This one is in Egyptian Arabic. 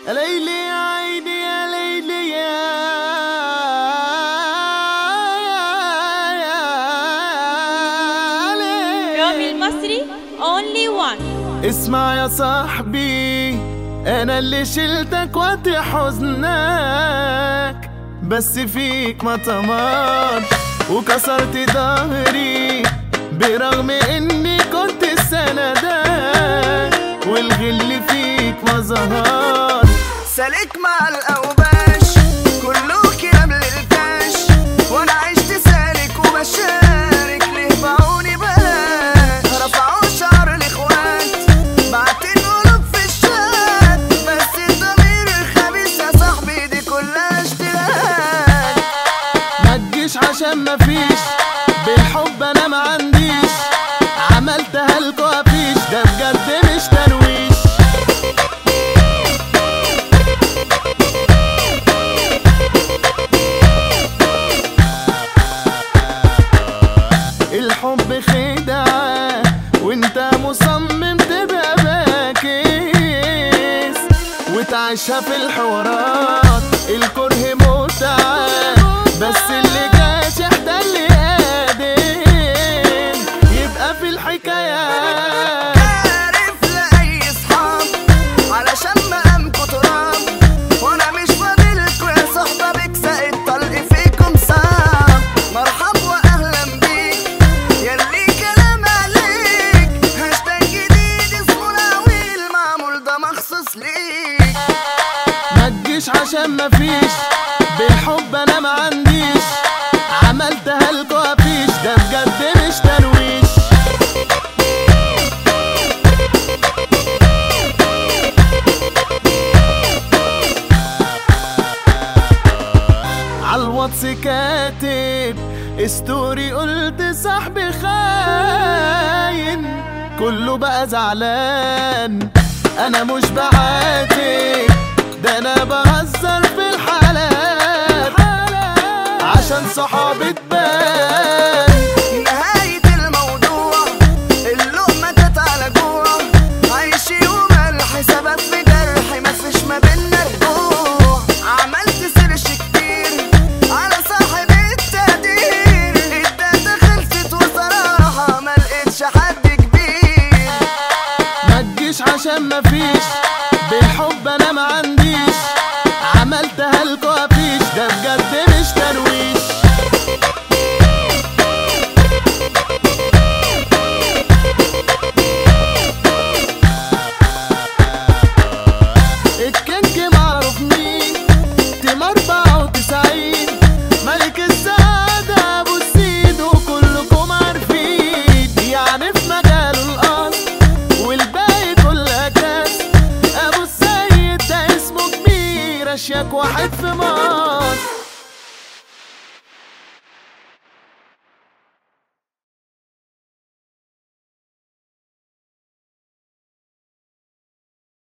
يا ليلي يا عيني يا ليلي يا يا ليلي. رامي المصري only one اسمع يا صاحبي انا اللي شلتك وقت حزنك بس فيك ما طمعت وكسرت ظهري برغم اني كنت سندك والغل فيك ما ظهر سالك مع الاوباش كله كلام للكاش وانا عشت سالك وبشارك ليه باعوني بلاش رفعوا شعر الاخوات بعت القلوب في الشات بس الضمير الخبيث يا صاحبي دي كلها اشتراك ما تجيش عشان ما فيش بالحب انا ما عنديش عملتها لكوا فيش ده بجد مش ترويش الحب خدعة وانت مصمم تبقى باكس وتعيشها في الحوارات الكره متعة بس اللي جاشح ده اللي قادم يبقى في الحكايات عارف لأي صحاب علشان مقامكوا تراب وانا مش فاضلكوا يا صحبة بكسا الطلق فيكم صعب مرحب واهلا بيك ياللي كلام عليك هاشتاج جديد اسمه العويل معمول ده مخصوص ليك ما تجيش عشان ما فيش بالحب انا ما عنديش عملتها لكوا فيش ده بجد مش ترويش عالواتس كاتب ستوري قلت صاحبي خاين كله بقى زعلان انا مش بعاتب ده انا بهزر في الحالات عشان صحابي تبان نهاية الموضوع اللقمة جت على جوع عيش يوم الحسابات في جرح مفيش ما بينا رجوع عملت سيرش كتير على صاحب التقدير الداتا خلصت وصراحة ما لقيتش حد كبير ما تجيش عشان ما فيش بالحب انا ما عنديش عملتها لكوا فيش ده بجد مش ترويش الكينج معروف مين تيم 94 ملك السعادة أبو السيد وكلكم عارفين يعني في مجاله الأصل والباقي كلها كاس أبو السيد ده اسمه كبير أشياك واحد في مصر